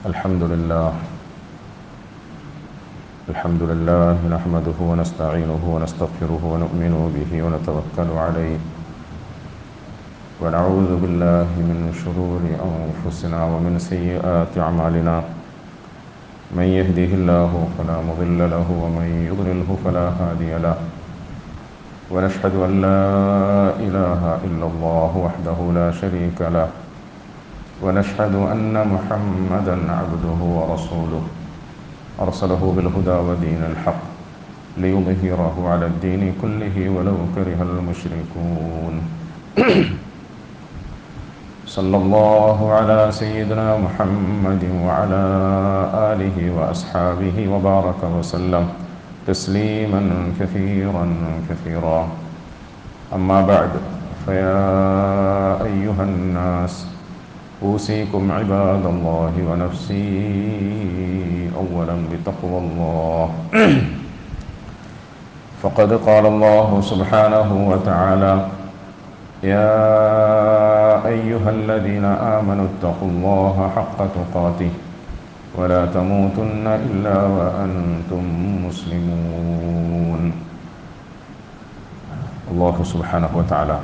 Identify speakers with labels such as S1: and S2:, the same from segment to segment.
S1: الحمد لله الحمد لله نحمده ونستعينه ونستغفره ونؤمن به ونتوكل عليه ونعوذ بالله من شرور أنفسنا ومن سيئات أعمالنا من يهده الله فلا مضل له ومن يضلله فلا هادي له ونشهد أن لا إله إلا الله وحده لا شريك له ونشهد أن محمدا عبده ورسوله أرسله بالهدى ودين الحق ليظهره على الدين كله ولو كره المشركون صلى الله على سيدنا محمد وعلى آله وأصحابه وبارك وسلم تسليما كثيرا كثيرا أما بعد فيا أيها الناس أوصيكم عباد الله ونفسي أولا بتقوى الله فقد قال الله سبحانه وتعالى يا أيها الذين آمنوا اتقوا الله حق تقاته ولا تموتن إلا وأنتم مسلمون الله سبحانه وتعالى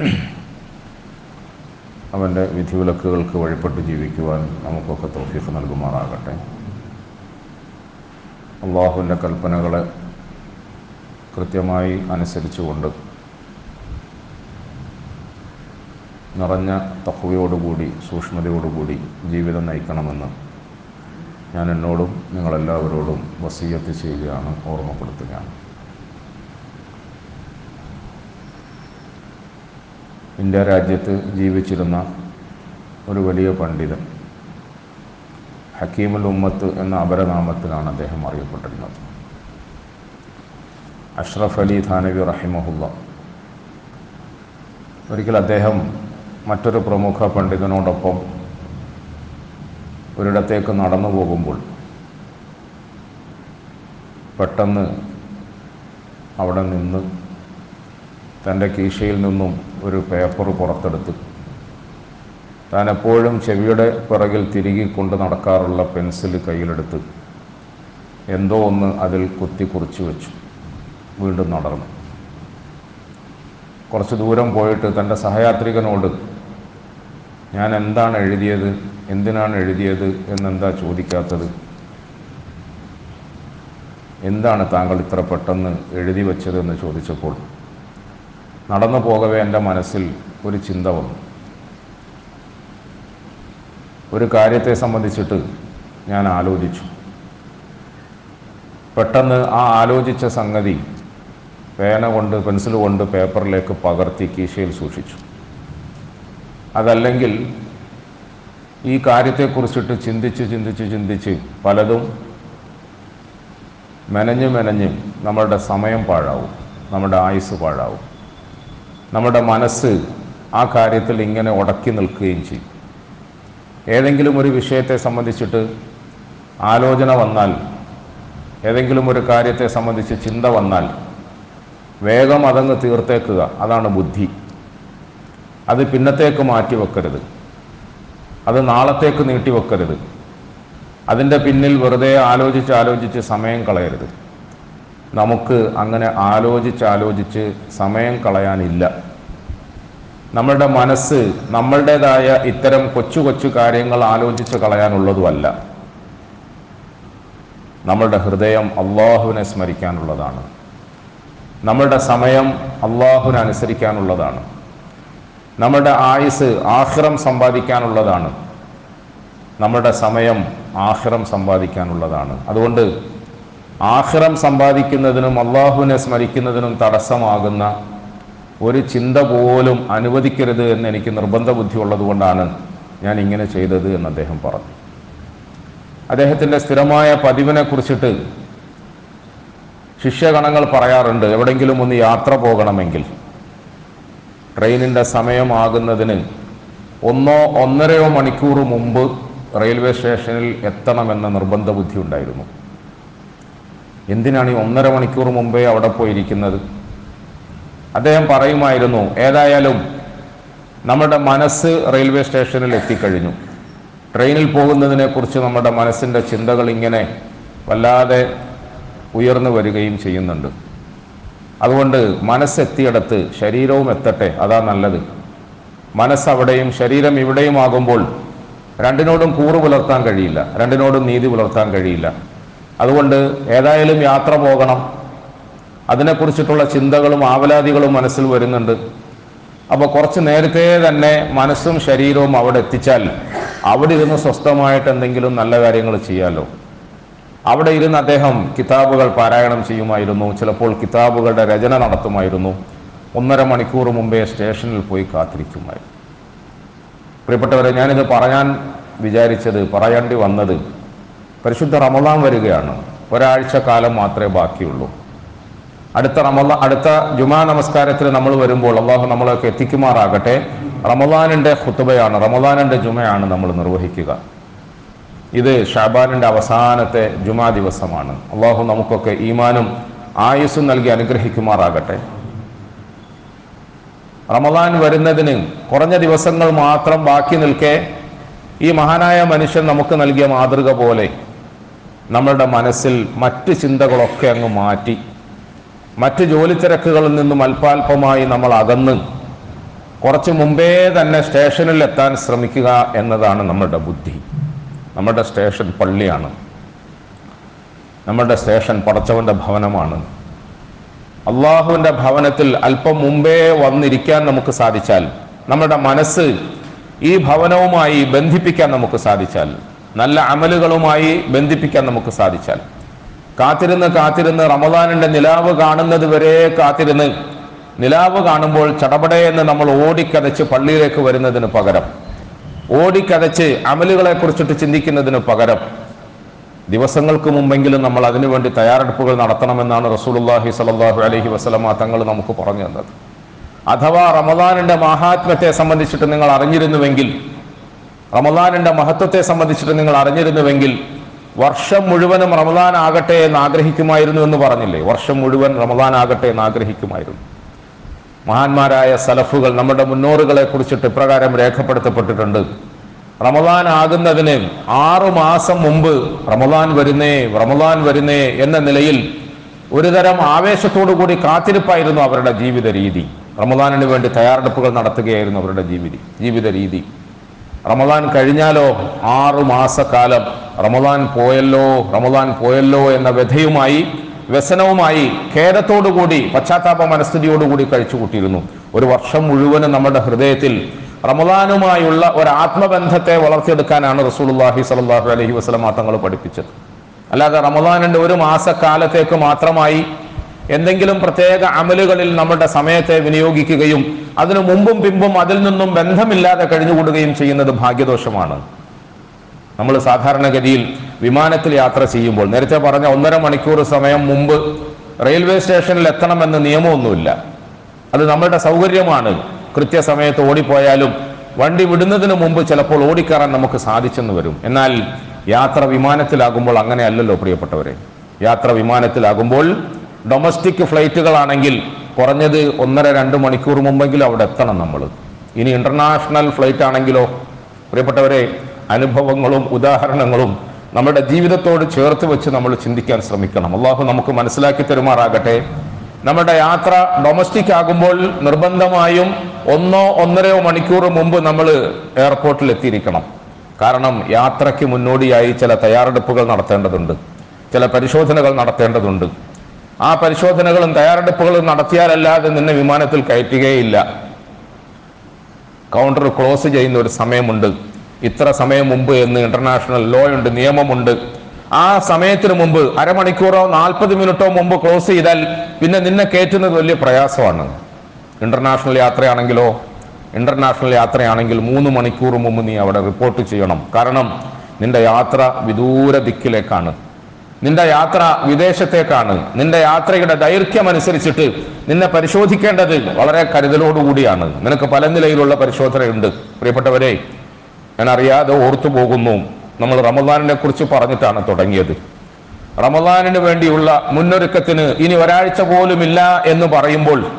S1: അവൻ്റെ വിധിവിലക്കുകൾക്ക് വഴിപ്പെട്ട് ജീവിക്കുവാൻ നമുക്കൊക്കെ തോഫീഫ് നൽകുമാറാകട്ടെ അള്ളാഹുവിൻ്റെ കൽപ്പനകളെ കൃത്യമായി അനുസരിച്ചുകൊണ്ട് നിറഞ്ഞ തഹ്വയോടുകൂടി സൂക്ഷ്മതയോടുകൂടി ജീവിതം നയിക്കണമെന്ന് ഞാൻ എന്നോടും നിങ്ങളെല്ലാവരോടും വസീയത്ത് ചെയ്യുകയാണ് ഓർമ്മപ്പെടുത്തുകയാണ് ഇന്ത്യ രാജ്യത്ത് ജീവിച്ചിരുന്ന ഒരു വലിയ പണ്ഡിതൻ ഹക്കീമുൽ ഉമ്മത്ത് എന്ന അപരനാമത്തിലാണ് അദ്ദേഹം അറിയപ്പെട്ടിരുന്നത് അഷ്റഫ് അലി ഥാനവി റഹിമഹുല്ല ഒരിക്കൽ അദ്ദേഹം മറ്റൊരു പ്രമുഖ പണ്ഡിതനോടൊപ്പം ഒരിടത്തേക്ക് നടന്നു പോകുമ്പോൾ പെട്ടെന്ന് അവിടെ നിന്ന് തൻ്റെ കീശയിൽ നിന്നും ഒരു പേപ്പർ പുറത്തെടുത്ത് താൻ എപ്പോഴും ചെവിയുടെ പിറകിൽ തിരികെ കൊണ്ട് നടക്കാറുള്ള പെൻസിൽ കയ്യിലെടുത്ത് എന്തോ ഒന്ന് അതിൽ കുത്തി കുറിച്ച് വെച്ചു വീണ്ടും നടന്നു കുറച്ച് ദൂരം പോയിട്ട് തൻ്റെ സഹയാത്രികനോട് ഞാൻ എന്താണ് എഴുതിയത് എന്തിനാണ് എഴുതിയത് എന്നെന്താ ചോദിക്കാത്തത് എന്താണ് താങ്കൾ ഇത്ര പെട്ടെന്ന് എഴുതി വെച്ചത് എന്ന് ചോദിച്ചപ്പോൾ നടന്നു പോകവേ എൻ്റെ മനസ്സിൽ ഒരു ചിന്ത വന്നു ഒരു കാര്യത്തെ സംബന്ധിച്ചിട്ട് ഞാൻ ആലോചിച്ചു പെട്ടെന്ന് ആ ആലോചിച്ച സംഗതി പേന കൊണ്ട് പെൻസിൽ കൊണ്ട് പേപ്പറിലേക്ക് പകർത്തി കീശയിൽ സൂക്ഷിച്ചു അതല്ലെങ്കിൽ ഈ കാര്യത്തെക്കുറിച്ചിട്ട് ചിന്തിച്ച് ചിന്തിച്ച് ചിന്തിച്ച് പലതും മെനഞ്ഞ് മെനഞ്ഞ് നമ്മളുടെ സമയം പാഴാവും നമ്മുടെ ആയുസ് പാഴാവും നമ്മുടെ മനസ്സ് ആ കാര്യത്തിൽ ഇങ്ങനെ ഉടക്കി നിൽക്കുകയും ചെയ്യും ഏതെങ്കിലും ഒരു വിഷയത്തെ സംബന്ധിച്ചിട്ട് ആലോചന വന്നാൽ ഏതെങ്കിലും ഒരു കാര്യത്തെ സംബന്ധിച്ച് ചിന്ത വന്നാൽ വേഗം അതങ്ങ് തീർത്തേക്കുക അതാണ് ബുദ്ധി അത് പിന്നത്തേക്ക് മാറ്റി വെക്കരുത് അത് നാളത്തേക്ക് നീട്ടിവെക്കരുത് അതിൻ്റെ പിന്നിൽ വെറുതെ ആലോചിച്ച് ആലോചിച്ച് സമയം കളയരുത് നമുക്ക് അങ്ങനെ ആലോചിച്ച് ആലോചിച്ച് സമയം കളയാനില്ല നമ്മളുടെ മനസ്സ് നമ്മളുടേതായ ഇത്തരം കൊച്ചു കൊച്ചു കാര്യങ്ങൾ ആലോചിച്ച് കളയാനുള്ളതുമല്ല നമ്മളുടെ ഹൃദയം അള്ളാഹുവിനെ സ്മരിക്കാനുള്ളതാണ് നമ്മളുടെ സമയം അള്ളാഹുവിനെ അനുസരിക്കാനുള്ളതാണ് നമ്മുടെ ആയുസ് ആഹ്റം സമ്പാദിക്കാനുള്ളതാണ് നമ്മുടെ സമയം ആഹ്റം സമ്പാദിക്കാനുള്ളതാണ് അതുകൊണ്ട് ആഹ്റം സമ്പാദിക്കുന്നതിനും അള്ളാഹുവിനെ സ്മരിക്കുന്നതിനും തടസ്സമാകുന്ന ഒരു ചിന്ത പോലും അനുവദിക്കരുത് എന്ന് എനിക്ക് നിർബന്ധ ബുദ്ധി ഉള്ളതുകൊണ്ടാണ് ഞാൻ ഇങ്ങനെ ചെയ്തത് എന്ന് അദ്ദേഹം പറഞ്ഞു അദ്ദേഹത്തിൻ്റെ സ്ഥിരമായ പതിവിനെ കുറിച്ചിട്ട് ശിഷ്യഗണങ്ങൾ പറയാറുണ്ട് എവിടെയെങ്കിലും ഒന്ന് യാത്ര പോകണമെങ്കിൽ ട്രെയിനിൻ്റെ സമയമാകുന്നതിന് ഒന്നോ ഒന്നരയോ മണിക്കൂർ മുമ്പ് റെയിൽവേ സ്റ്റേഷനിൽ എത്തണമെന്ന നിർബന്ധ ബുദ്ധി ഉണ്ടായിരുന്നു എന്തിനാണ് ഈ ഒന്നര മണിക്കൂർ മുമ്പേ അവിടെ പോയിരിക്കുന്നത് അദ്ദേഹം പറയുമായിരുന്നു ഏതായാലും നമ്മുടെ മനസ്സ് റെയിൽവേ സ്റ്റേഷനിൽ എത്തിക്കഴിഞ്ഞു ട്രെയിനിൽ പോകുന്നതിനെ കുറിച്ച് നമ്മുടെ മനസ്സിൻ്റെ ചിന്തകൾ ഇങ്ങനെ വല്ലാതെ ഉയർന്നു വരികയും ചെയ്യുന്നുണ്ട് അതുകൊണ്ട് മനസ്സെത്തിയിടത്ത് ശരീരവും എത്തട്ടെ അതാ നല്ലത് മനസ്സവിടെയും ശരീരം ഇവിടെയുമാകുമ്പോൾ രണ്ടിനോടും കൂറ് പുലർത്താൻ കഴിയില്ല രണ്ടിനോടും നീതി പുലർത്താൻ കഴിയില്ല അതുകൊണ്ട് ഏതായാലും യാത്ര പോകണം അതിനെക്കുറിച്ചിട്ടുള്ള ചിന്തകളും ആവലാതികളും മനസ്സിൽ വരുന്നുണ്ട് അപ്പോൾ കുറച്ച് നേരത്തെ തന്നെ മനസ്സും ശരീരവും അവിടെ എത്തിച്ചാൽ അവിടെ ഇരുന്ന് സ്വസ്ഥമായിട്ട് എന്തെങ്കിലും നല്ല കാര്യങ്ങൾ ചെയ്യാമല്ലോ അവിടെ ഇരുന്ന് അദ്ദേഹം കിതാബുകൾ പാരായണം ചെയ്യുമായിരുന്നു ചിലപ്പോൾ കിതാബുകളുടെ രചന നടത്തുമായിരുന്നു ഒന്നര മണിക്കൂർ മുമ്പേ സ്റ്റേഷനിൽ പോയി കാത്തിരിക്കുമായിരുന്നു പ്രിയപ്പെട്ടവരെ ഞാനിത് പറയാൻ വിചാരിച്ചത് പറയേണ്ടി വന്നത് പരിശുദ്ധ റമദാൻ വരികയാണ് ഒരാഴ്ച കാലം മാത്രമേ ബാക്കിയുള്ളൂ അടുത്ത റമദാ അടുത്ത ജുമാ നമസ്കാരത്തിൽ നമ്മൾ വരുമ്പോൾ അള്ളാഹു നമ്മളൊക്കെ എത്തിക്കുമാറാകട്ടെ റമദാനിൻ്റെ ഖുത്തുബയാണ് റമദാനിൻ്റെ ജുമയാണ് നമ്മൾ നിർവഹിക്കുക ഇത് ഷാബാനിൻ്റെ അവസാനത്തെ ജുമാ ദിവസമാണ് അള്ളാഹു നമുക്കൊക്കെ ഈമാനും ആയുസ്സും നൽകി അനുഗ്രഹിക്കുമാറാകട്ടെ റമദാൻ വരുന്നതിന് കുറഞ്ഞ ദിവസങ്ങൾ മാത്രം ബാക്കി നിൽക്കെ ഈ മഹാനായ മനുഷ്യൻ നമുക്ക് നൽകിയ മാതൃക പോലെ നമ്മളുടെ മനസ്സിൽ മറ്റ് ചിന്തകളൊക്കെ അങ്ങ് മാറ്റി മറ്റ് ജോലി തിരക്കുകളിൽ നിന്നും അല്പാൽപമായി നമ്മൾ അകന്ന് കുറച്ച് മുമ്പേ തന്നെ സ്റ്റേഷനിൽ എത്താൻ ശ്രമിക്കുക എന്നതാണ് നമ്മുടെ ബുദ്ധി നമ്മുടെ സ്റ്റേഷൻ പള്ളിയാണ് നമ്മുടെ സ്റ്റേഷൻ പടച്ചവന്റെ ഭവനമാണ് അള്ളാഹുവിൻ്റെ ഭവനത്തിൽ അല്പം മുമ്പേ വന്നിരിക്കാൻ നമുക്ക് സാധിച്ചാൽ നമ്മുടെ മനസ്സ് ഈ ഭവനവുമായി ബന്ധിപ്പിക്കാൻ നമുക്ക് സാധിച്ചാൽ നല്ല അമലുകളുമായി ബന്ധിപ്പിക്കാൻ നമുക്ക് സാധിച്ചാൽ കാത്തിരുന്ന് കാത്തിരുന്ന് റമദാനിന്റെ നിലാവ് കാണുന്നത് വരെ കാത്തിരുന്ന് നിലാവ് കാണുമ്പോൾ ചടപടയെന്ന് നമ്മൾ ഓടിക്കതച്ച് പള്ളിയിലേക്ക് വരുന്നതിന് പകരം ഓടിക്കതച്ച് അമലുകളെ കുറിച്ചിട്ട് ചിന്തിക്കുന്നതിന് പകരം ദിവസങ്ങൾക്ക് മുമ്പെങ്കിലും നമ്മൾ അതിനുവേണ്ടി തയ്യാറെടുപ്പുകൾ നടത്തണമെന്നാണ് റസൂലുള്ളാഹി സ്വല്ലല്ലാഹു അലൈഹി വസല്ലമ തങ്ങൾ നമുക്ക് പറഞ്ഞു തന്നത് അഥവാ റമദാനിന്റെ മഹാത്മ്യത്തെ സംബന്ധിച്ചിട്ട് നിങ്ങൾ അറിഞ്ഞിരുന്നുവെങ്കിൽ റമദാനിന്റെ മഹത്വത്തെ സംബന്ധിച്ചിട്ട് നിങ്ങൾ അറിഞ്ഞിരുന്നുവെങ്കിൽ വർഷം മുഴുവനും റമദാൻ ആകട്ടെ എന്ന് ആഗ്രഹിക്കുമായിരുന്നു എന്ന് പറഞ്ഞില്ലേ വർഷം മുഴുവൻ റമദാൻ ആകട്ടെ എന്ന് ആഗ്രഹിക്കുമായിരുന്നു മഹാന്മാരായ സലഫുകൾ നമ്മുടെ മുന്നോറുകളെ കുറിച്ചിട്ട് ഇപ്രകാരം രേഖപ്പെടുത്തപ്പെട്ടിട്ടുണ്ട് റമദാൻ ആകുന്നതിന് ആറു മാസം മുമ്പ് റമദാൻ വരുന്നേ റമദാൻ വരുന്നേ എന്ന നിലയിൽ ഒരുതരം ആവേശത്തോടു കൂടി കാത്തിരിപ്പായിരുന്നു അവരുടെ ജീവിത രീതി റമദാനിന് വേണ്ടി തയ്യാറെടുപ്പുകൾ നടത്തുകയായിരുന്നു അവരുടെ ജീവിത ജീവിത രീതി റമദാൻ കഴിഞ്ഞാലോ ആറു മാസക്കാലം റമദാൻ പോയല്ലോ റമദാൻ പോയല്ലോ എന്ന വ്യഥയുമായി വ്യസനവുമായി ഖേദത്തോടുകൂടി പശ്ചാത്താപ മനസ്ഥിതിയോടുകൂടി കഴിച്ചു കൂട്ടിയിരുന്നു ഒരു വർഷം മുഴുവനും നമ്മുടെ ഹൃദയത്തിൽ റമദാനുമായുള്ള ഒരു ആത്മബന്ധത്തെ വളർത്തിയെടുക്കാനാണ് റസൂലുള്ളാഹി സ്വല്ലല്ലാഹു അലൈഹി വസല്ലമ തങ്ങൾ പഠിപ്പിച്ചത് അല്ലാതെ റമദാനിന്റെ ഒരു മാസക്കാലത്തേക്ക് മാത്രമായി എന്തെങ്കിലും പ്രത്യേക അമലുകളിൽ നമ്മുടെ സമയത്തെ വിനിയോഗിക്കുകയും അതിനു മുമ്പും പിമ്പും അതിൽ നിന്നും ബന്ധമില്ലാതെ കഴിഞ്ഞുകൂടുകയും ചെയ്യുന്നത് ഭാഗ്യദോഷമാണ് നമ്മൾ സാധാരണഗതിയിൽ വിമാനത്തിൽ യാത്ര ചെയ്യുമ്പോൾ നേരത്തെ പറഞ്ഞ ഒന്നര മണിക്കൂർ സമയം മുമ്പ് റെയിൽവേ സ്റ്റേഷനിൽ എത്തണമെന്ന് നിയമമൊന്നുമില്ല അത് നമ്മളുടെ സൗകര്യമാണ് കൃത്യസമയത്ത് ഓടിപ്പോയാലും വണ്ടി വിടുന്നതിന് മുമ്പ് ചിലപ്പോൾ ഓടിക്കയറാൻ നമുക്ക് സാധിച്ചെന്ന് വരും എന്നാൽ യാത്ര വിമാനത്തിലാകുമ്പോൾ അങ്ങനെയല്ലല്ലോ പ്രിയപ്പെട്ടവരെ യാത്ര വിമാനത്തിലാകുമ്പോൾ ഡൊമസ്റ്റിക് ഫ്ലൈറ്റുകളാണെങ്കിൽ കുറഞ്ഞത് ഒന്നര രണ്ട് മണിക്കൂർ മുമ്പെങ്കിലും അവിടെ എത്തണം നമ്മൾ ഇനി ഇന്റർനാഷണൽ ഫ്ലൈറ്റ് ആണെങ്കിലോ പ്രിയപ്പെട്ടവരെ അനുഭവങ്ങളും ഉദാഹരണങ്ങളും നമ്മുടെ ജീവിതത്തോട് ചേർത്ത് വെച്ച് നമ്മൾ ചിന്തിക്കാൻ ശ്രമിക്കണം അള്ളാഹു നമുക്ക് മനസ്സിലാക്കി തരുമാറാകട്ടെ നമ്മുടെ യാത്ര ഡൊമസ്റ്റിക് ആകുമ്പോൾ നിർബന്ധമായും ഒന്നോ ഒന്നരയോ മണിക്കൂർ മുമ്പ് നമ്മൾ എയർപോർട്ടിൽ എത്തിയിരിക്കണം കാരണം യാത്രയ്ക്ക് മുന്നോടിയായി ചില തയ്യാറെടുപ്പുകൾ നടത്തേണ്ടതുണ്ട് ചില പരിശോധനകൾ നടത്തേണ്ടതുണ്ട് ആ പരിശോധനകളും തയ്യാറെടുപ്പുകളും നടത്തിയാലല്ലാതെ നിന്നെ വിമാനത്തിൽ കയറ്റുകയില്ല കൗണ്ടർ ക്ലോസ് ചെയ്യുന്ന ഒരു സമയമുണ്ട് ഇത്ര സമയം മുമ്പ് എന്ന് ഇന്റർനാഷണൽ ലോ ഉണ്ട് നിയമമുണ്ട് ആ സമയത്തിന് മുമ്പ് അരമണിക്കൂറോ നാൽപ്പത് മിനിറ്റോ മുമ്പ് ക്ലോസ് ചെയ്താൽ പിന്നെ നിന്നെ കയറ്റുന്നത് വലിയ പ്രയാസമാണ് ഇന്റർനാഷണൽ യാത്രയാണെങ്കിലോ ഇന്റർനാഷണൽ യാത്രയാണെങ്കിൽ മൂന്ന് മണിക്കൂർ മുമ്പ് നീ അവിടെ റിപ്പോർട്ട് ചെയ്യണം കാരണം നിന്റെ യാത്ര വിദൂര ദിക്കിലേക്കാണ് നിന്റെ യാത്ര വിദേശത്തേക്കാണ് നിന്റെ യാത്രയുടെ ദൈർഘ്യം അനുസരിച്ചിട്ട് നിന്നെ പരിശോധിക്കേണ്ടത് വളരെ കരുതലോടുകൂടിയാണ് നിനക്ക് പല നിലയിലുള്ള പരിശോധനയുണ്ട് പ്രിയപ്പെട്ടവരെ ഞാൻ അറിയാതെ ഓർത്തു പോകുന്നു നമ്മൾ റമദാനിനെ കുറിച്ച് പറഞ്ഞിട്ടാണ് തുടങ്ങിയത് റമദാനിന് വേണ്ടിയുള്ള മുന്നൊരുക്കത്തിന് ഇനി ഒരാഴ്ച പോലുമില്ല എന്ന് പറയുമ്പോൾ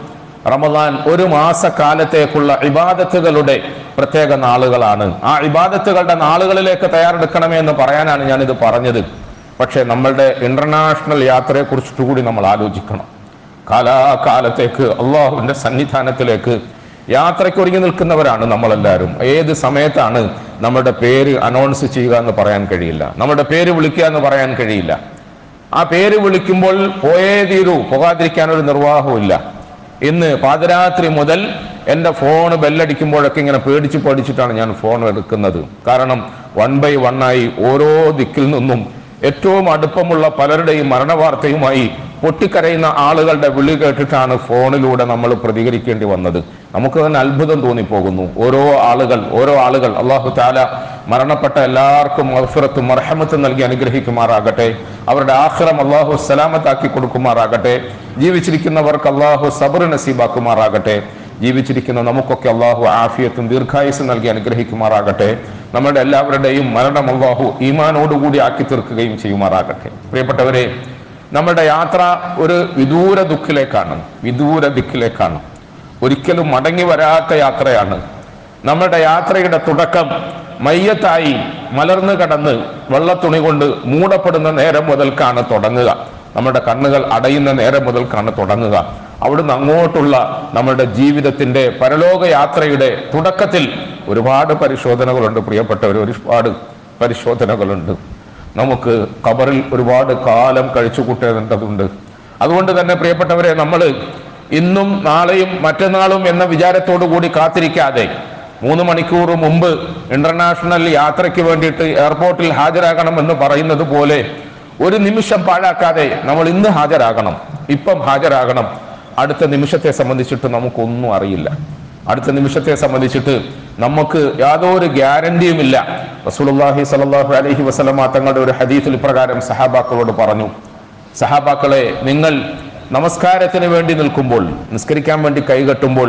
S1: റമദാൻ ഒരു മാസക്കാലത്തേക്കുള്ള ഇബാദത്തുകളുടെ പ്രത്യേക നാളുകളാണ് ആ ഇബാദത്തുകളുടെ നാളുകളിലേക്ക് തയ്യാറെടുക്കണമേ എന്ന് പറയാനാണ് ഞാനിത് പറഞ്ഞത് പക്ഷേ നമ്മളുടെ ഇന്റർനാഷണൽ യാത്രയെ കുറിച്ചിട്ട് കൂടി നമ്മൾ ആലോചിക്കണം കാലാകാലത്തേക്ക് അള്ളാഹുവിന്റെ സന്നിധാനത്തിലേക്ക് യാത്രയ്ക്ക് ഒരുങ്ങി നിൽക്കുന്നവരാണ് നമ്മളെല്ലാവരും ഏത് സമയത്താണ് നമ്മുടെ പേര് അനൗൺസ് ചെയ്യുക എന്ന് പറയാൻ കഴിയില്ല നമ്മുടെ പേര് വിളിക്കുക എന്ന് പറയാൻ കഴിയില്ല ആ പേര് വിളിക്കുമ്പോൾ പോയേ തീരൂ പോകാതിരിക്കാൻ ഒരു നിർവാഹമില്ല ഇന്ന് പാതിരാത്രി മുതൽ എൻ്റെ ഫോൺ ബെല്ലടിക്കുമ്പോഴൊക്കെ ഇങ്ങനെ പേടിച്ച് പേടിച്ചിട്ടാണ് ഞാൻ ഫോൺ എടുക്കുന്നത് കാരണം വൺ ബൈ വൺ ആയി ഓരോ ദിക്കിൽ നിന്നും ഏറ്റവും അടുപ്പമുള്ള പലരുടെയും മരണവാർത്തയുമായി പൊട്ടിക്കരയുന്ന ആളുകളുടെ വിളി കേട്ടിട്ടാണ് ഫോണിലൂടെ നമ്മൾ പ്രതികരിക്കേണ്ടി വന്നത് നമുക്ക് തന്നെ അത്ഭുതം തോന്നിപ്പോകുന്നു ഓരോ ആളുകൾ ഓരോ ആളുകൾ അള്ളാഹു താല മരണപ്പെട്ട എല്ലാവർക്കും മഹഫിറത്തും മർഹമത്തും നൽകി അനുഗ്രഹിക്കുമാറാകട്ടെ അവരുടെ ആഹ്റം അള്ളാഹു സലാമത്താക്കി കൊടുക്കുമാറാകട്ടെ ജീവിച്ചിരിക്കുന്നവർക്ക് അള്ളാഹു സബർ നസീബാക്കുമാറാകട്ടെ ജീവിച്ചിരിക്കുന്ന നമുക്കൊക്കെ അള്ളാഹു ആഫിയത്തും ദീർഘായുസും നൽകി അനുഗ്രഹിക്കുമാറാകട്ടെ നമ്മുടെ എല്ലാവരുടെയും മരണം അള്ളാഹു ഈമാനോടുകൂടി ആക്കി തീർക്കുകയും ചെയ്യുമാറാകട്ടെ പ്രിയപ്പെട്ടവരെ നമ്മുടെ യാത്ര ഒരു വിദൂര ദുഃഖിലേക്കാണ് വിദൂര ദിക്കിലേക്കാണ് ഒരിക്കലും മടങ്ങി വരാത്ത യാത്രയാണ് നമ്മുടെ യാത്രയുടെ തുടക്കം മയ്യത്തായി മലർന്നു കടന്ന് വെള്ളത്തുണി കൊണ്ട് മൂടപ്പെടുന്ന നേരം മുതൽക്കാണ് തുടങ്ങുക നമ്മുടെ കണ്ണുകൾ അടയുന്ന നേരം മുതൽക്കാണ് തുടങ്ങുക അവിടുന്ന് അങ്ങോട്ടുള്ള നമ്മുടെ ജീവിതത്തിന്റെ പരലോക യാത്രയുടെ തുടക്കത്തിൽ ഒരുപാട് പരിശോധനകളുണ്ട് പ്രിയപ്പെട്ടവർ ഒരുപാട് പരിശോധനകളുണ്ട് നമുക്ക് ഖബറിൽ ഒരുപാട് കാലം കഴിച്ചു കൂട്ടേണ്ടതുണ്ട് അതുകൊണ്ട് തന്നെ പ്രിയപ്പെട്ടവരെ നമ്മൾ ഇന്നും നാളെയും മറ്റന്നാളും എന്ന വിചാരത്തോടു കൂടി കാത്തിരിക്കാതെ മൂന്ന് മണിക്കൂർ മുമ്പ് ഇന്റർനാഷണൽ യാത്രയ്ക്ക് വേണ്ടിയിട്ട് എയർപോർട്ടിൽ ഹാജരാകണം എന്ന് പറയുന്നത് പോലെ ഒരു നിമിഷം പാഴാക്കാതെ നമ്മൾ ഇന്ന് ഹാജരാകണം ഇപ്പം ഹാജരാകണം അടുത്ത നിമിഷത്തെ സംബന്ധിച്ചിട്ട് നമുക്കൊന്നും അറിയില്ല അടുത്ത നിമിഷത്തെ സംബന്ധിച്ചിട്ട് നമുക്ക് യാതൊരു ഗ്യാരണ്ടിയുമില്ല റസൂലുള്ളാഹി സ്വല്ലല്ലാഹു അലൈഹി വസല്ലമ തങ്ങളുടെ ഒരു ഹദീസിൽ ഇപ്രകാരം സഹാബാക്കളോട് പറഞ്ഞു സഹാബാക്കളെ നിങ്ങൾ നമസ്കാരത്തിന് വേണ്ടി നിൽക്കുമ്പോൾ നിസ്കരിക്കാൻ വേണ്ടി കൈകെട്ടുമ്പോൾ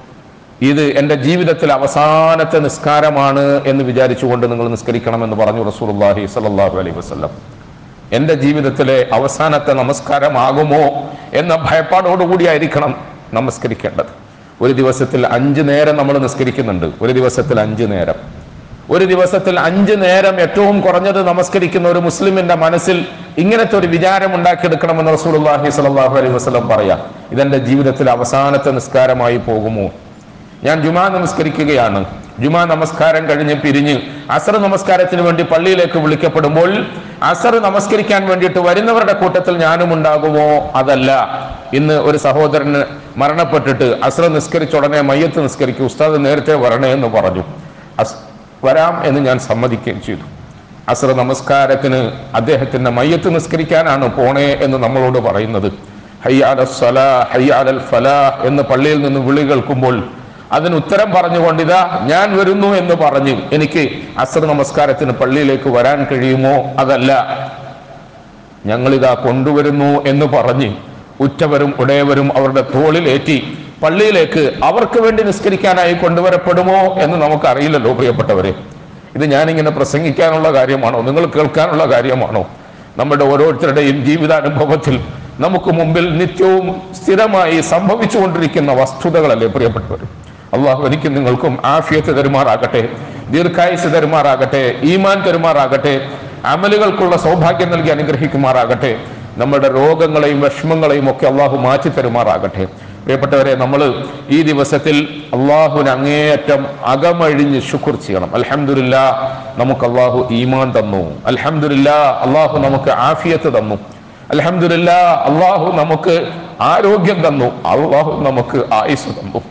S1: ഇത് എൻ്റെ ജീവിതത്തിൽ അവസാനത്തെ നിസ്കാരമാണ് എന്ന് വിചാരിച്ചുകൊണ്ട് നിങ്ങൾ നിസ്കരിക്കണമെന്ന് പറഞ്ഞു റസൂലുള്ളാഹി സ്വല്ലല്ലാഹു അലൈഹി വസല്ലം എൻ്റെ ജീവിതത്തിലെ അവസാനത്തെ നമസ്കാരമാകുമോ എന്ന ഭയപ്പാടോടുകൂടിയായിരിക്കണം നമസ്കരിക്കേണ്ടത് ഒരു ദിവസത്തിൽ അഞ്ച് നേരം നമ്മൾ നിസ്കരിക്കുന്നുണ്ട് ഒരു ദിവസത്തിൽ അഞ്ച് നേരം ഒരു ദിവസത്തിൽ അഞ്ച് നേരം ഏറ്റവും കുറഞ്ഞത് നമസ്കരിക്കുന്ന ഒരു മുസ്ലിമിന്റെ മനസ്സിൽ ഇങ്ങനത്തെ ഒരു വിചാരം ഉണ്ടാക്കിയെടുക്കണമെന്ന് റസൂലുള്ളാഹി സ്വല്ലല്ലാഹു അലൈഹി വസല്ലം പറയാം ഇതെന്റെ ജീവിതത്തിൽ അവസാനത്തെ നിസ്കാരമായി പോകുമോ ഞാൻ ജുമാ നമസ്കരിക്കുകയാണ് ജുമാ നമസ്കാരം കഴിഞ്ഞ് പിരിഞ്ഞ് അസർ നമസ്കാരത്തിന് വേണ്ടി പള്ളിയിലേക്ക് വിളിക്കപ്പെടുമ്പോൾ അസർ നമസ്കരിക്കാൻ വേണ്ടിയിട്ട് വരുന്നവരുടെ കൂട്ടത്തിൽ ഞാനും ഉണ്ടാകുമോ അതല്ല ഇന്ന് ഒരു സഹോദരന് മരണപ്പെട്ടിട്ട് അസർ നിസ്കരിച്ച ഉടനെ മയ്യത്ത് നിസ്കരിക്കും ഉസ്താദ് നേരത്തെ വരണേ എന്ന് പറഞ്ഞു അസ് വരാം എന്ന് ഞാൻ സമ്മതിക്കുകയും ചെയ്തു അസർ നമസ്കാരത്തിന് അദ്ദേഹത്തിന്റെ മയ്യത്ത് നിസ്കരിക്കാനാണ് പോണേ എന്ന് നമ്മളോട് പറയുന്നത് ഹയ്യാല സലാ ഹയ്യാലൽ ഫലാ എന്ന് പള്ളിയിൽ നിന്ന് വിളി കേൾക്കുമ്പോൾ അതിന് ഉത്തരം പറഞ്ഞുകൊണ്ടിതാ ഞാൻ വരുന്നു എന്ന് പറഞ്ഞ് എനിക്ക് അസർ നമസ്കാരത്തിന് പള്ളിയിലേക്ക് വരാൻ കഴിയുമോ അതല്ല ഞങ്ങളിതാ കൊണ്ടുവരുന്നു എന്ന് പറഞ്ഞ് ഉറ്റവരും ഉടയവരും അവരുടെ തോളിലേറ്റി പള്ളിയിലേക്ക് അവർക്ക് വേണ്ടി നിസ്കരിക്കാനായി കൊണ്ടുവരപ്പെടുമോ എന്ന് നമുക്കറിയില്ലല്ലോ പ്രിയപ്പെട്ടവരെ ഇത് ഞാനിങ്ങനെ പ്രസംഗിക്കാനുള്ള കാര്യമാണോ നിങ്ങൾ കേൾക്കാനുള്ള കാര്യമാണോ നമ്മുടെ ഓരോരുത്തരുടെയും ജീവിതാനുഭവത്തിൽ നമുക്ക് മുമ്പിൽ നിത്യവും സ്ഥിരമായി സംഭവിച്ചുകൊണ്ടിരിക്കുന്ന വസ്തുതകളല്ലേ പ്രിയപ്പെട്ടവർ അള്ളാഹു എനിക്കും നിങ്ങൾക്കും ആഫിയത്ത് തരുമാറാകട്ടെ ദീർഘായുസ് തരുമാറാകട്ടെ ഈമാൻ തരുമാറാകട്ടെ അമലുകൾക്കുള്ള സൗഭാഗ്യം നൽകി അനുഗ്രഹിക്കുമാറാകട്ടെ നമ്മുടെ രോഗങ്ങളെയും വിഷമങ്ങളെയും ഒക്കെ അള്ളാഹു മാറ്റി തരുമാറാകട്ടെ പ്രിയപ്പെട്ടവരെ നമ്മൾ ഈ ദിവസത്തിൽ അള്ളാഹുവിന് അങ്ങേയറ്റം അകമഴിഞ്ഞ് ശുക്ർ ചെയ്യണം അൽഹംദുലില്ല നമുക്ക് അള്ളാഹു ഈമാൻ തന്നു അൽഹംദുലില്ല അള്ളാഹു നമുക്ക് ആഫിയത്ത് തന്നു അൽഹംദുലില്ല അള്ളാഹു നമുക്ക് ആരോഗ്യം തന്നു അള്ളാഹു നമുക്ക് ആയുസ് തന്നു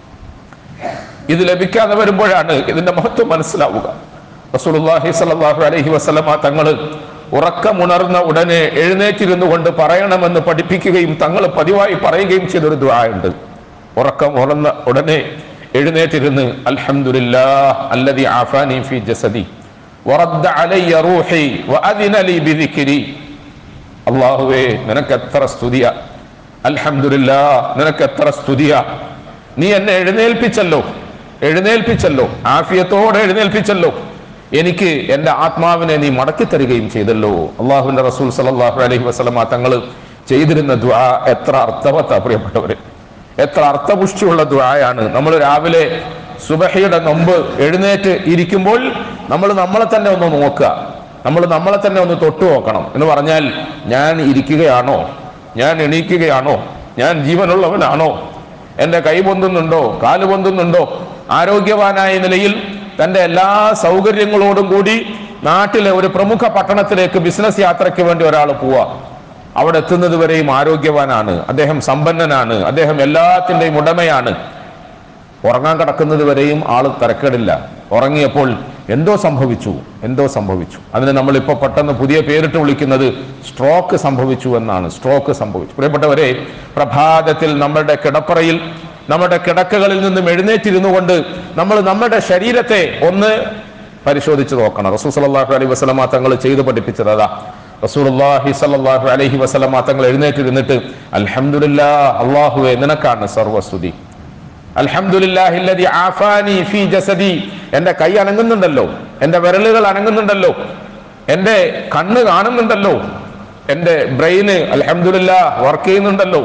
S1: ഇത് ലഭിക്കാതെ വരുമ്പോഴാണ് ഇതിന്റെ മഹത്വം മനസ്സിലാവുക റസൂലുള്ളാഹി സ്വല്ലല്ലാഹു അലൈഹി വസല്ലമ തങ്ങൾ ഉറക്കമുണർന്ന ഉടനെ എഴുന്നേറ്റിരുന്നു കൊണ്ട് പറയണമെന്ന് പഠിപ്പിക്കുകയും തങ്ങൾ പതിവായി പറയുകയും ചെയ്തൊരു ദുആ ഉണ്ട് ഉറക്കം ഉണർന്ന ഉടനെ എഴുന്നേറ്റിരുന്ന് അൽഹംദുലില്ലാ അല്ലദി ആഫാനി ഫി ജസദി വറദ്ദ അലയ്യ റൂഹി വഅദിന ലി ബിദിക്രി അല്ലാഹുവേ നിനക്ക് എത്ര സ്തുതിയ അൽഹംദുലില്ലാ നിനക്ക് എത്ര സ്തുതിയ നീ എന്നെ എഴുന്നേൽപ്പിച്ചല്ലോ എഴുന്നേൽപ്പിച്ചല്ലോ ആഫിയത്തോടെ എഴുന്നേൽപ്പിച്ചല്ലോ എനിക്ക് എൻ്റെ ആത്മാവിനെ നീ മടക്കി തരികയും ചെയ്തല്ലോ അള്ളാഹുവിന്റെ റസൂൽ സല്ലല്ലാഹു അലൈഹി വസല്ലമ തങ്ങൾ ചെയ്തിരുന്ന ദുആ എത്ര അർത്ഥവത്താ പ്രിയപ്പെട്ടവരെ എത്ര അർത്ഥപുഷ്ടിയുള്ള ദ്വായാണ് നമ്മൾ രാവിലെ സുബഹയുടെ മുമ്പ് എഴുന്നേറ്റ് ഇരിക്കുമ്പോൾ നമ്മൾ നമ്മളെ തന്നെ ഒന്ന് നോക്കുക നമ്മൾ നമ്മളെ തന്നെ ഒന്ന് തൊട്ടു നോക്കണം എന്ന് പറഞ്ഞാൽ ഞാൻ ഇരിക്കുകയാണോ ഞാൻ എണീക്കുകയാണോ ഞാൻ ജീവനുള്ളവനാണോ എൻ്റെ കൈ പൊന്തുന്നുണ്ടോ കാല് പൊന്തുന്നുണ്ടോ ആരോഗ്യവാനായ നിലയിൽ തൻ്റെ എല്ലാ സൗകര്യങ്ങളോടും കൂടി നാട്ടിലെ ഒരു പ്രമുഖ പട്ടണത്തിലേക്ക് ബിസിനസ് യാത്രയ്ക്ക് വേണ്ടി ഒരാൾ പോവാ അവിടെ എത്തുന്നത് വരെയും ആരോഗ്യവാനാണ് അദ്ദേഹം സമ്പന്നനാണ് അദ്ദേഹം എല്ലാത്തിൻ്റെയും ഉടമയാണ് ഉറങ്ങാൻ കിടക്കുന്നത് വരെയും ആള് തിരക്കേടില്ല ഉറങ്ങിയപ്പോൾ എന്തോ സംഭവിച്ചു എന്തോ സംഭവിച്ചു അതിന് നമ്മൾ ഇപ്പോൾ പെട്ടെന്ന് പുതിയ പേരിട്ട് വിളിക്കുന്നത് സ്ട്രോക്ക് സംഭവിച്ചു എന്നാണ് സ്ട്രോക്ക് സംഭവിച്ചു പ്രിയപ്പെട്ടവരെ പ്രഭാതത്തിൽ നമ്മളുടെ കിടപ്പറയിൽ നമ്മുടെ കിടക്കകളിൽ നിന്നും എഴുന്നേറ്റിരുന്നു കൊണ്ട് നമ്മൾ നമ്മുടെ ശരീരത്തെ ഒന്ന് പരിശോധിച്ച് നോക്കണം റസൂൽ സല്ലല്ലാഹു അലൈഹി വസല്ലമ തങ്ങൾ ചെയ്തു പഠിപ്പിച്ചത് അതാ റസൂലുള്ളാഹി സ്വല്ലല്ലാഹു അലൈഹി വസല്ലമ തങ്ങൾ എഴുന്നേറ്റിരുന്നിട്ട് അൽഹംദുലില്ലാ അള്ളാഹുവെ നിനക്കാണ് സർവസ്തുതി അൽഹംദുലില്ലാഹില്ലദി ആഫാനി ഫീ ജസദി എൻ്റെ കൈ അനങ്ങുന്നുണ്ടല്ലോ എൻ്റെ വിരലുകൾ അനങ്ങുന്നുണ്ടല്ലോ എൻ്റെ കണ്ണ് കാണുന്നുണ്ടല്ലോ എൻ്റെ ബ്രെയിന് അൽഹംദുലില്ല വർക്ക് ചെയ്യുന്നുണ്ടല്ലോ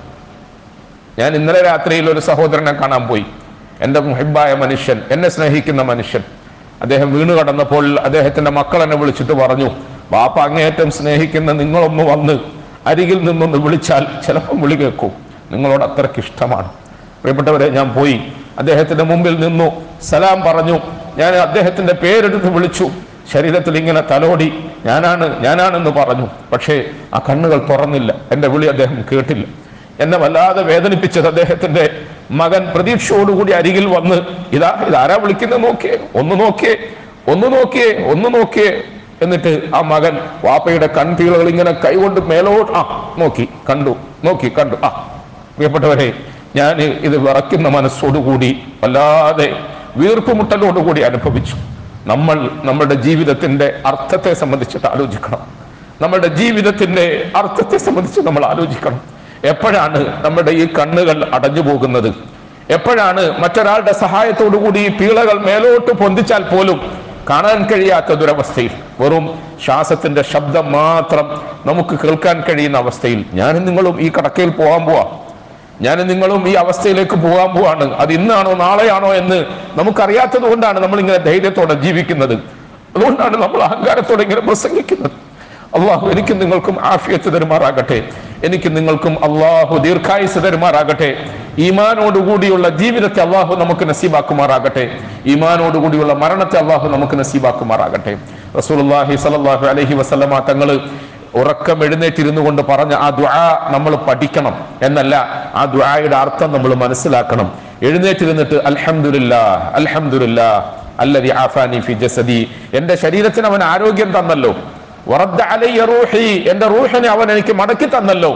S1: ഞാൻ ഇന്നലെ രാത്രിയിൽ ഒരു സഹോദരനെ കാണാൻ പോയി എൻ്റെ മുഹിബായ മനുഷ്യൻ എന്നെ സ്നേഹിക്കുന്ന മനുഷ്യൻ അദ്ദേഹം വീണ് കടന്നപ്പോൾ അദ്ദേഹത്തിന്റെ മക്കൾ എന്നെ വിളിച്ചിട്ട് പറഞ്ഞു ബാപ്പ അങ്ങേയറ്റം സ്നേഹിക്കുന്ന നിങ്ങളൊന്ന് വന്ന് അരികിൽ നിന്നൊന്ന് വിളിച്ചാൽ ചിലപ്പം വിളി കേൾക്കൂ നിങ്ങളോട് അത്രയ്ക്ക് ഇഷ്ടമാണ് പ്രിയപ്പെട്ടവരെ ഞാൻ പോയി അദ്ദേഹത്തിന്റെ മുമ്പിൽ നിന്നു സലാം പറഞ്ഞു ഞാൻ അദ്ദേഹത്തിന്റെ പേരെടുത്ത് വിളിച്ചു ശരീരത്തിൽ ഇങ്ങനെ തലോടി ഞാനാണ് ഞാനാണെന്ന് പറഞ്ഞു പക്ഷേ ആ കണ്ണുകൾ തുറന്നില്ല എൻ്റെ വിളി അദ്ദേഹം കേട്ടില്ല എന്നെ വല്ലാതെ വേദനിപ്പിച്ചത് അദ്ദേഹത്തിന്റെ മകൻ പ്രതീക്ഷയോടുകൂടി അരികിൽ വന്ന് ഇതാ ഇതാരാ വിളിക്കുന്നത് നോക്കിയേ ഒന്ന് നോക്കിയേ ഒന്ന് നോക്കിയേ ഒന്ന് നോക്കിയേ എന്നിട്ട് ആ മകൻ വാപ്പയുടെ കൺപീളുകൾ ഇങ്ങനെ കൈകൊണ്ട് മേലോട്ട് ആ നോക്കി കണ്ടു നോക്കി കണ്ടു ആ പ്രിയപ്പെട്ടവരെ ഞാൻ ഇത് വിറയ്ക്കുന്ന മനസ്സോടുകൂടി വല്ലാതെ വീർപ്പുമുട്ടലോടുകൂടി അനുഭവിച്ചു നമ്മൾ നമ്മുടെ ജീവിതത്തിന്റെ അർത്ഥത്തെ സംബന്ധിച്ചിട്ട് ആലോചിക്കണം നമ്മുടെ ജീവിതത്തിന്റെ അർത്ഥത്തെ സംബന്ധിച്ച് നമ്മൾ ആലോചിക്കണം എപ്പോഴാണ് നമ്മുടെ ഈ കണ്ണുകൾ അടഞ്ഞു പോകുന്നത് എപ്പോഴാണ് മറ്റൊരാളുടെ സഹായത്തോടുകൂടി ഈ പീളകൾ മേലോട്ട് പൊന്തിച്ചാൽ പോലും കാണാൻ കഴിയാത്ത ദുരവസ്ഥയിൽ വെറും ശ്വാസത്തിന്റെ ശബ്ദം മാത്രം നമുക്ക് കേൾക്കാൻ കഴിയുന്ന അവസ്ഥയിൽ ഞാനും നിങ്ങളും ഈ കടക്കയിൽ പോകാൻ പോവാ ഞാനും നിങ്ങളും ഈ അവസ്ഥയിലേക്ക് പോകാൻ പോവാണ് അത് ഇന്നാണോ നാളെയാണോ എന്ന് നമുക്കറിയാത്തത് കൊണ്ടാണ് നമ്മൾ ഇങ്ങനെ ധൈര്യത്തോടെ ജീവിക്കുന്നത് അതുകൊണ്ടാണ് നമ്മൾ അഹങ്കാരത്തോടെ ഇങ്ങനെ പ്രസംഗിക്കുന്നത് അള്ളാഹു എനിക്കും നിങ്ങൾക്കും ആഫിയത്ത് തരുമാറാകട്ടെ എനിക്കും നിങ്ങൾക്കും അള്ളാഹു ദീർഘായുസ് തരുമാറാകട്ടെ ഈമാനോടുകൂടിയുള്ള ജീവിതത്തെ അള്ളാഹു നമുക്ക് നസീബാക്കുമാറാകട്ടെ ഈമാനോടുകൂടിയുള്ള മരണത്തെ അള്ളാഹു നമുക്ക് നസീബാക്കുമാറാകട്ടെ റസൂലുള്ളാഹി സ്വല്ലല്ലാഹു അലൈഹി വസല്ലമ തങ്ങള് ഉറക്കം എഴുന്നേറ്റിരുന്നു കൊണ്ട് പറഞ്ഞ ആ ദുആ നമ്മൾ പഠിക്കണം എന്നല്ല ആ ദുആയുടെ അർത്ഥം നമ്മൾ മനസ്സിലാക്കണം എഴുന്നേറ്റിരുന്നിട്ട് അൽഹംദുലില്ലാ അൽഹംദുലില്ലാ അല്ലദി ആഫാനി ഫി ജസദി എന്റെ ശരീരത്തിന് അവൻ ആരോഗ്യം തന്നല്ലോ വറദ്ദ അലയ്യ റൂഹി എന്റെ റൂഹിനെ അവൻ എനിക്ക് മടക്കി തന്നല്ലോ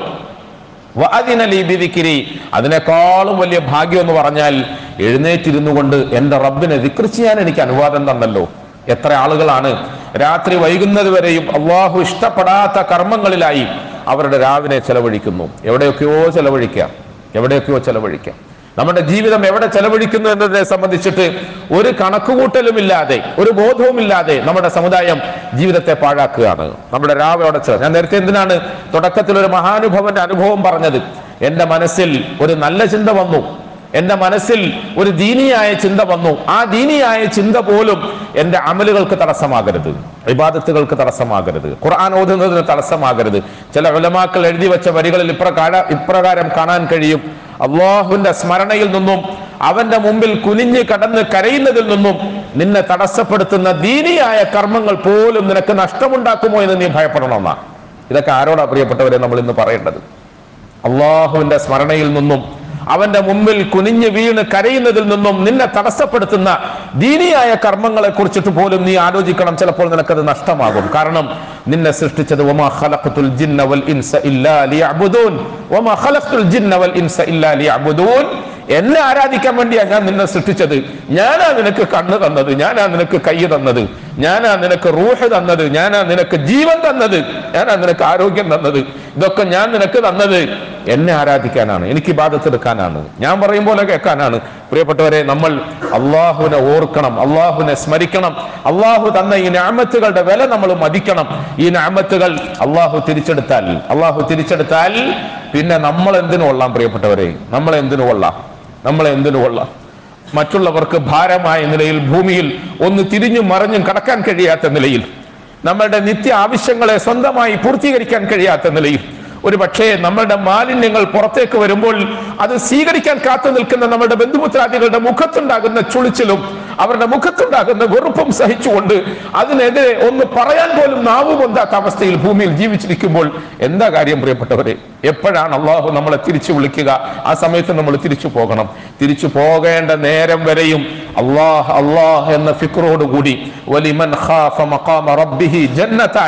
S1: വഅദിന ലീ ബിദിക്രി അതിനേക്കാളും വലിയ ഭാഗ്യം എന്ന് പറഞ്ഞാൽ എഴുന്നേറ്റിരുന്നു കൊണ്ട് എന്റെ റബ്ബിനെ ദിക്ർ ചെയ്യാൻ എനിക്ക് അനുവാദം തന്നല്ലോ എത്ര ആളുകളാണ് രാത്രി വൈകുന്നത് വരെയും അള്ളാഹു ഇഷ്ടപ്പെടാത്ത കർമ്മങ്ങളിലായി അവരുടെ രാവിനെ ചെലവഴിക്കുന്നു എവിടെയൊക്കെയോ ചെലവഴിക്കാം എവിടെയൊക്കെയോ ചെലവഴിക്കാം നമ്മുടെ ജീവിതം എവിടെ ചെലവഴിക്കുന്നു എന്നതിനെ സംബന്ധിച്ചിട്ട് ഒരു കണക്കുകൂട്ടലും ഇല്ലാതെ ഒരു ബോധവും ഇല്ലാതെ നമ്മുടെ സമുദായം ജീവിതത്തെ പാഴാക്കുകയാണ് നമ്മുടെ രാവ് അവിടെ ചെ- ഞാൻ നേരത്തെ എന്തിനാണ് തുടക്കത്തിൽ ഒരു മഹാനുഭവന്റെ അനുഭവം പറഞ്ഞത് എന്റെ മനസ്സിൽ ഒരു നല്ല ചിന്ത വന്നു എന്റെ മനസ്സിൽ ഒരു ദീനിയായ ചിന്ത വന്നു ആ ദീനിയായ ചിന്ത പോലും എന്റെ അമലുകൾക്ക് തടസ്സമാകരുത് ഇബാദത്തുകൾക്ക് തടസ്സമാകരുത് ഖുർആൻ ഓതുന്നതിന് തടസ്സമാകരുത് ചില ഉലമാക്കൾ എഴുതി വെച്ച വരികളിൽ ഇപ്രകാരം ഇപ്രകാരം കാണാൻ കഴിയും അള്ളാഹുവിന്റെ സ്മരണയിൽ നിന്നും അവന്റെ മുമ്പിൽ കുനിഞ്ഞ് കടന്ന് കരയുന്നതിൽ നിന്നും നിന്നെ തടസ്സപ്പെടുത്തുന്ന ദീനിയായ കർമ്മങ്ങൾ പോലും നിനക്ക് നഷ്ടമുണ്ടാക്കുമോ എന്ന് നീ ഭയപ്പെടണമെന്നാ ഇതൊക്കെ ആരോടാ പ്രിയപ്പെട്ടവരെ നമ്മൾ ഇന്ന് പറയേണ്ടത് അള്ളാഹുവിന്റെ സ്മരണയിൽ നിന്നും അവന്റെ മുമ്പിൽ കുനിഞ്ഞു വീണ് കരയുന്നതിൽ നിന്നും നിന്നെ തടസ്സപ്പെടുത്തുന്ന ദീനിയായ കർമ്മങ്ങളെ കുറിച്ചിട്ട് പോലും നീ ആലോചിക്കണം ചിലപ്പോൾ നിനക്കത് നഷ്ടമാകും കാരണം നിന്നെ സൃഷ്ടിച്ചത് വമാ ഖലഖതുൽ ജിന്ന വൽ ഇൻസ ഇല്ലാ ലിയഅ്ബുദൂൻ വമാ ഖലഖതുൽ ജിന്ന വൽ ഇൻസ ഇല്ലാ ലിയഅ്ബുദൂൻ എന്നെ ആരാധിക്കാൻ വേണ്ടിയാ ഞാൻ നിന്നെ സൃഷ്ടിച്ചത് ഞാനാ നിനക്ക് കണ്ണ് തന്നത് ഞാനാ നിനക്ക് കൈ തന്നത് ഞാനാ നിനക്ക് റൂഹ് തന്നത് ഞാനാ നിനക്ക് ജീവൻ തന്നത് ഞാനാ നിനക്ക് ആരോഗ്യം തന്നത് ഇതൊക്കെ ഞാൻ നിനക്ക് തന്നത് എന്നെ ആരാധിക്കാനാണ് എനിക്ക് ബാധത്തെടുക്കാനാണ് ഞാൻ പറയും പോലെ കേൾക്കാനാണ് പ്രിയപ്പെട്ടവരെ നമ്മൾ അള്ളാഹുവിനെ ഓർക്കണം അള്ളാഹുവിനെ സ്മരിക്കണം അള്ളാഹു തന്ന ഈ ഞാമത്തുകളുടെ വില നമ്മൾ മതിക്കണം ഈ ഞാമത്തുകൾ അള്ളാഹു തിരിച്ചെടുത്താൽ അള്ളാഹു തിരിച്ചെടുത്താൽ
S2: പിന്നെ നമ്മൾ എന്തിനു കൊള്ളാം പ്രിയപ്പെട്ടവരെ നമ്മൾ എന്തിനു കൊള്ളാം നമ്മൾ എന്തിനു കൊള്ളാം മറ്റുള്ളവർക്ക് ഭാരമായ നിലയിൽ ഭൂമിയിൽ ഒന്ന് തിരിഞ്ഞും മറിഞ്ഞും കടക്കാൻ കഴിയാത്ത നിലയിൽ നമ്മളുടെ നിത്യ ആവശ്യങ്ങളെ സ്വന്തമായി പൂർത്തീകരിക്കാൻ കഴിയാത്ത നിലയിൽ ഒരു പക്ഷേ നമ്മളുടെ മാലിന്യങ്ങൾ പുറത്തേക്ക് വരുമ്പോൾ അത് സ്വീകരിക്കാൻ കാത്തു നിൽക്കുന്ന നമ്മുടെ ബന്ധുമിത്രാദികളുടെ മുഖത്തുണ്ടാകുന്ന ചുളിച്ചിലും അവരുടെ മുഖത്തുണ്ടാകുന്ന വെറുപ്പും സഹിച്ചുകൊണ്ട് അതിനെതിരെ ഒന്ന് പറയാൻ പോലും നാവ് പൊന്താത്ത അവസ്ഥയിൽ ഭൂമിയിൽ ജീവിച്ചിരിക്കുമ്പോൾ എന്താ കാര്യം പ്രിയപ്പെട്ടവരെ എപ്പോഴാണ് അള്ളാഹു നമ്മളെ തിരിച്ചു വിളിക്കുക ആ സമയത്ത് നമ്മൾ തിരിച്ചു പോകണം തിരിച്ചു പോകേണ്ട നേരം വരെയും അള്ളാഹ് അള്ളാഹ് എന്ന ഫിക്രോടുകൂടി വലിമൻ ഖാഫ മഖാമ റബ്ബിഹി ജന്നത്താൻ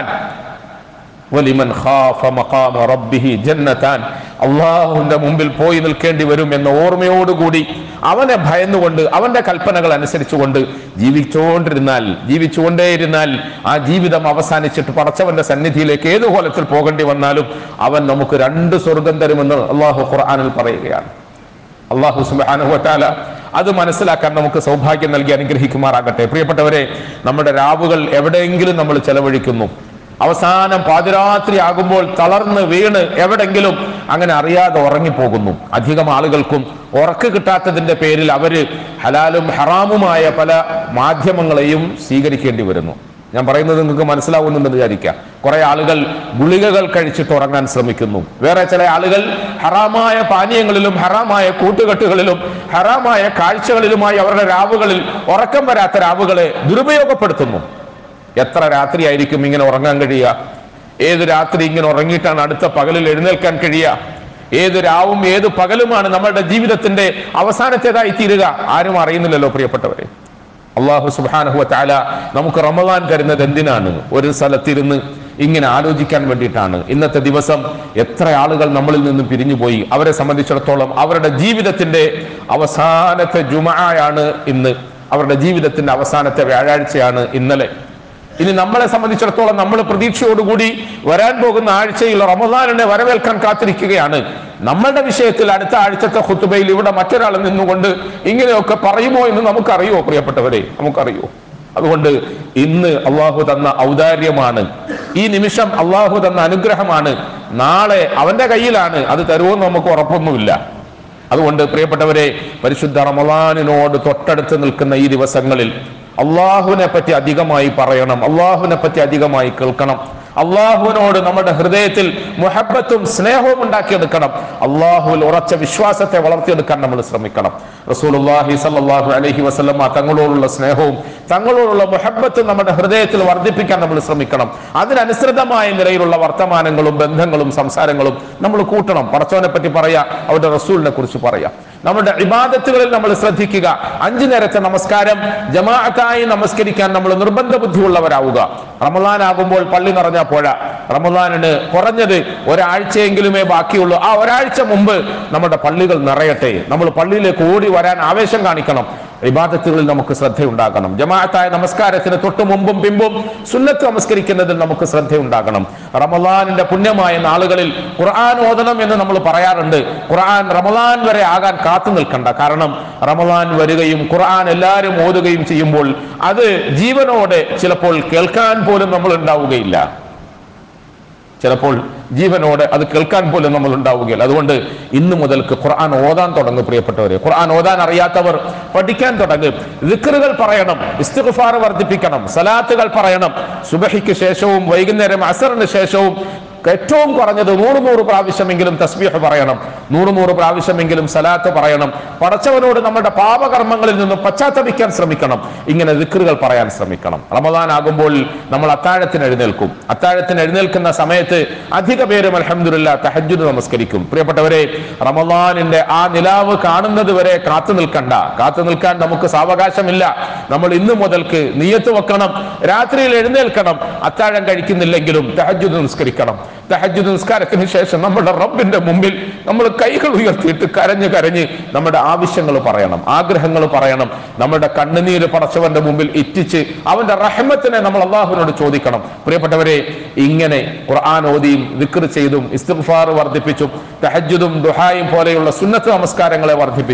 S2: വലിമൻ ഖാഫ മഖാമ റബ്ബിഹി ജന്നത്താൻ അള്ളാഹുവിന്റെ മുമ്പിൽ പോയി നിൽക്കേണ്ടി വരും എന്ന ഓർമ്മയോടുകൂടി അവനെ ഭയന്നുകൊണ്ട് അവന്റെ കൽപ്പനകൾ അനുസരിച്ചുകൊണ്ട് ജീവിച്ചുകൊണ്ടിരുന്നാൽ ജീവിച്ചുകൊണ്ടേയിരുന്നാൽ ആ ജീവിതം അവസാനിച്ചിട്ട് പടച്ചവന്റെ സന്നിധിയിലേക്ക് ഏത് കോലത്തിൽ പോകേണ്ടി വന്നാലും അവൻ നമുക്ക് രണ്ട് സ്വർഗം തരുമെന്ന് അള്ളാഹു ഖുർആാനിൽ പറയുകയാണ് അള്ളാഹു സുബ്ഹാനഹു വതആല അത് മനസ്സിലാക്കാൻ നമുക്ക് സൗഭാഗ്യം നൽകി അനുഗ്രഹിക്കുമാറാകട്ടെ പ്രിയപ്പെട്ടവരെ നമ്മുടെ രാവുകൾ എവിടെയെങ്കിലും നമ്മൾ ചെലവഴിക്കുന്നു അവസാനം പാതിരാത്രി ആകുമ്പോൾ തളർന്ന് വീണ് എവിടെങ്കിലും അങ്ങനെ അറിയാതെ ഉറങ്ങിപ്പോകുന്നു അധികം ആളുകൾക്കും ഉറക്ക് കിട്ടാത്തതിന്റെ പേരിൽ അവര് ഹലാലും ഹറാമുമായ പല മാധ്യമങ്ങളെയും സ്വീകരിക്കേണ്ടി വരുന്നു ഞാൻ പറയുന്നത് നിങ്ങൾക്ക് മനസ്സിലാവുന്നുണ്ടെന്ന് വിചാരിക്കാം കുറെ ആളുകൾ ഗുളികകൾ കഴിച്ചിട്ട് ഉറങ്ങാൻ ശ്രമിക്കുന്നു വേറെ ചില ആളുകൾ ഹറാമായ പാനീയങ്ങളിലും ഹറാമായ കൂട്ടുകെട്ടുകളിലും ഹറാമായ കാഴ്ചകളിലുമായി അവരുടെ രാവുകളിൽ ഉറക്കം വരാത്ത രാവുകളെ ദുരുപയോഗപ്പെടുത്തുന്നു എത്ര രാത്രിയായിരിക്കും ഇങ്ങനെ ഉറങ്ങാൻ കഴിയുക ഏത് രാത്രി ഇങ്ങനെ ഉറങ്ങിയിട്ടാണ് അടുത്ത പകലിൽ എഴുന്നേൽക്കാൻ കഴിയുക ഏത് രാവും ഏത് പകലുമാണ് നമ്മളുടെ ജീവിതത്തിന്റെ അവസാനത്തേതായി തീരുക ആരും അറിയുന്നില്ലല്ലോ പ്രിയപ്പെട്ടവരെ അള്ളാഹു സുബാനഹു താല നമുക്ക് റമദാൻ തരുന്നത് എന്തിനാണ് ഒരു സ്ഥലത്തിരുന്ന് ഇങ്ങനെ ആലോചിക്കാൻ വേണ്ടിയിട്ടാണ് ഇന്നത്തെ ദിവസം എത്ര ആളുകൾ നമ്മളിൽ നിന്നും പിരിഞ്ഞുപോയി അവരെ സംബന്ധിച്ചിടത്തോളം അവരുടെ ജീവിതത്തിന്റെ അവസാനത്തെ ജുമയാണ് ഇന്ന് അവരുടെ ജീവിതത്തിന്റെ അവസാനത്തെ വ്യാഴാഴ്ചയാണ് ഇന്നലെ ഇനി നമ്മളെ സംബന്ധിച്ചിടത്തോളം നമ്മൾ പ്രതീക്ഷയോടുകൂടി വരാൻ പോകുന്ന ആഴ്ചയിൽ റമദാനിനെ വരവേൽക്കാൻ കാത്തിരിക്കുകയാണ് നമ്മളുടെ വിഷയത്തിൽ അടുത്ത ആഴ്ചത്തെ ഖുത്തുബയിൽ ഇവിടെ മറ്റൊരാൾ നിന്നുകൊണ്ട് ഇങ്ങനെയൊക്കെ പറയുമോ എന്ന് നമുക്കറിയോ പ്രിയപ്പെട്ടവരെ നമുക്കറിയോ അതുകൊണ്ട് ഇന്ന് അള്ളാഹു തന്ന ഔദാര്യമാണ് ഈ നിമിഷം അള്ളാഹു തന്ന അനുഗ്രഹമാണ് നാളെ അവന്റെ കയ്യിലാണ് അത് തരുമെന്ന് നമുക്ക് ഉറപ്പൊന്നുമില്ല അതുകൊണ്ട് പ്രിയപ്പെട്ടവരെ പരിശുദ്ധ റമദാനിനോട് തൊട്ടടുത്ത് നിൽക്കുന്ന ഈ ദിവസങ്ങളിൽ അള്ളാഹുവിനെ പറ്റി അധികമായി പറയണം അള്ളാഹുവിനെ പറ്റി അധികമായി കേൾക്കണം അള്ളാഹുവിനോട് നമ്മുടെ ഹൃദയത്തിൽ മുഹബത്തും സ്നേഹവും ഉണ്ടാക്കിയെടുക്കണം അള്ളാഹുവിൽ ഉറച്ച വിശ്വാസത്തെ വളർത്തിയെടുക്കാൻ നമ്മൾ ശ്രമിക്കണം റസൂലുള്ളാഹി സല്ലല്ലാഹു അലൈഹി വസല്ലമ തങ്ങളോടുള്ള സ്നേഹവും തങ്ങളോടുള്ള മുഹബത്തും നമ്മുടെ ഹൃദയത്തിൽ വർദ്ധിപ്പിക്കാൻ നമ്മൾ ശ്രമിക്കണം അതിനനുസൃതമായ നിലയിലുള്ള വർത്തമാനങ്ങളും ബന്ധങ്ങളും സംസാരങ്ങളും നമ്മൾ കൂട്ടണം പടച്ചവനെ പറ്റി പറയാ അവരുടെ റസൂലിനെ കുറിച്ച് പറയാം നമ്മുടെ ഇബാദത്തുകളിൽ നമ്മൾ ശ്രദ്ധിക്കുക അഞ്ചു നേരത്തെ നമസ്കാരം ജമാഅത്തായി നമസ്കരിക്കാൻ നമ്മൾ നിർബന്ധ ബുദ്ധിയുള്ളവരാവുക റമദാൻ ആകുമ്പോൾ പള്ളി നിറഞ്ഞ പോഴ റമദാനിന് കുറഞ്ഞത് ഒരാഴ്ചയെങ്കിലുമേ ബാക്കിയുള്ളൂ ആ ഒരാഴ്ച മുമ്പ് നമ്മുടെ പള്ളികൾ നിറയട്ടെ നമ്മൾ പള്ളിയിലേക്ക് ഓടി വരാൻ ആവേശം കാണിക്കണം ഇബാദത്തുകളിൽ നമുക്ക് ശ്രദ്ധയുണ്ടാകണം ജമാഅത്തായ നമസ്കാരത്തിന് തൊട്ട് മുമ്പും പിമ്പും സുന്നത്ത് നമസ്കരിക്കുന്നതിൽ നമുക്ക് ശ്രദ്ധയുണ്ടാകണം റമദാനിന്റെ പുണ്യമായ നാളുകളിൽ ഖുർആൻ ഓതണം എന്ന് നമ്മൾ പറയാറുണ്ട് ഖുർആൻ റമദാൻ വരെ ആകാൻ കാത്തു നിൽക്കണ്ട കാരണം റമദാൻ വരികയും ഖുർആൻ എല്ലാവരും ഓതുകയും ചെയ്യുമ്പോൾ അത് ജീവനോടെ ചിലപ്പോൾ കേൾക്കാൻ പോലും നമ്മൾ ഉണ്ടാവുകയില്ല ചിലപ്പോൾ ജീവനോടെ അത് കേൾക്കാൻ പോലും നമ്മൾ ഉണ്ടാവുകയില്ല അതുകൊണ്ട് ഇന്ന് മുതൽക്ക് ഖുർആൻ ഓതാൻ തുടങ്ങും പ്രിയപ്പെട്ടവരെ ഖുർആൻ ഓതാൻ അറിയാത്തവർ പഠിക്കാൻ തുടങ്ങും ദിക്റുകൾ പറയണം ഇസ്തിഗ്ഫാർ വർദ്ധിപ്പിക്കണം സലാത്തുകൾ പറയണം സുബഹിക്ക് ശേഷവും വൈകുന്നേരം അസറിന് ശേഷവും ഏറ്റവും കുറഞ്ഞത് നൂറ് നൂറ് പ്രാവശ്യമെങ്കിലും തസ്ബീഹ് പറയണം നൂറ് നൂറ് പ്രാവശ്യമെങ്കിലും സലാത്ത് പറയണം പടച്ചവനോട് നമ്മുടെ പാപകർമ്മങ്ങളിൽ നിന്നും പശ്ചാത്തപിക്കാൻ ശ്രമിക്കണം ഇങ്ങനെ ദിക്റുകൾ പറയാൻ ശ്രമിക്കണം റമദാൻ ആകുമ്പോൾ നമ്മൾ അത്താഴത്തിന് എഴുന്നേൽക്കും അത്താഴത്തിന് എഴുന്നേൽക്കുന്ന സമയത്ത് അധിക പേരും അലഹമുല്ല തഹജുദ് നമസ്കരിക്കും പ്രിയപ്പെട്ടവരെ റമദാനിന്റെ ആ നിലാവ് കാണുന്നത് വരെ കാത്തു നിൽക്കണ്ട കാത്തു നിൽക്കാൻ നമുക്ക് സാവകാശമില്ല നമ്മൾ ഇന്ന് മുതൽക്ക് നീയത്ത് വെക്കണം രാത്രിയിൽ എഴുന്നേൽക്കണം അത്താഴം കഴിക്കുന്നില്ലെങ്കിലും തഹജുദ് നിസ്കരിക്കണം തഹജുദ് നിസ്കാരത്തിന് ശേഷം നമ്മുടെ റബ്ബിന്റെ മുമ്പിൽ നമ്മൾ കൈകൾ ഉയർത്തിയിട്ട് കരഞ്ഞ് കരഞ്ഞ് നമ്മുടെ ആവശ്യങ്ങൾ പറയണം ആഗ്രഹങ്ങൾ പറയണം നമ്മുടെ കണ്ണുനീര് പടച്ചവന്റെ മുമ്പിൽ ഇറ്റിച്ച് അവന്റെ റഹ്മത്തിനെ നമ്മൾ അള്ളാഹുവിനോട് ചോദിക്കണം പ്രിയപ്പെട്ടവരെ ഇങ്ങനെ ഖുർആൻ ഓതിയും ദിക്ർ ചെയ്തും ഇസ്തിഗ്ഫാർ വർദ്ധിപ്പിച്ചും തഹജുദും ദുഹായും പോലെയുള്ള സുന്നത്ത് നമസ്കാരങ്ങളെ വർദ്ധിപ്പിച്ചും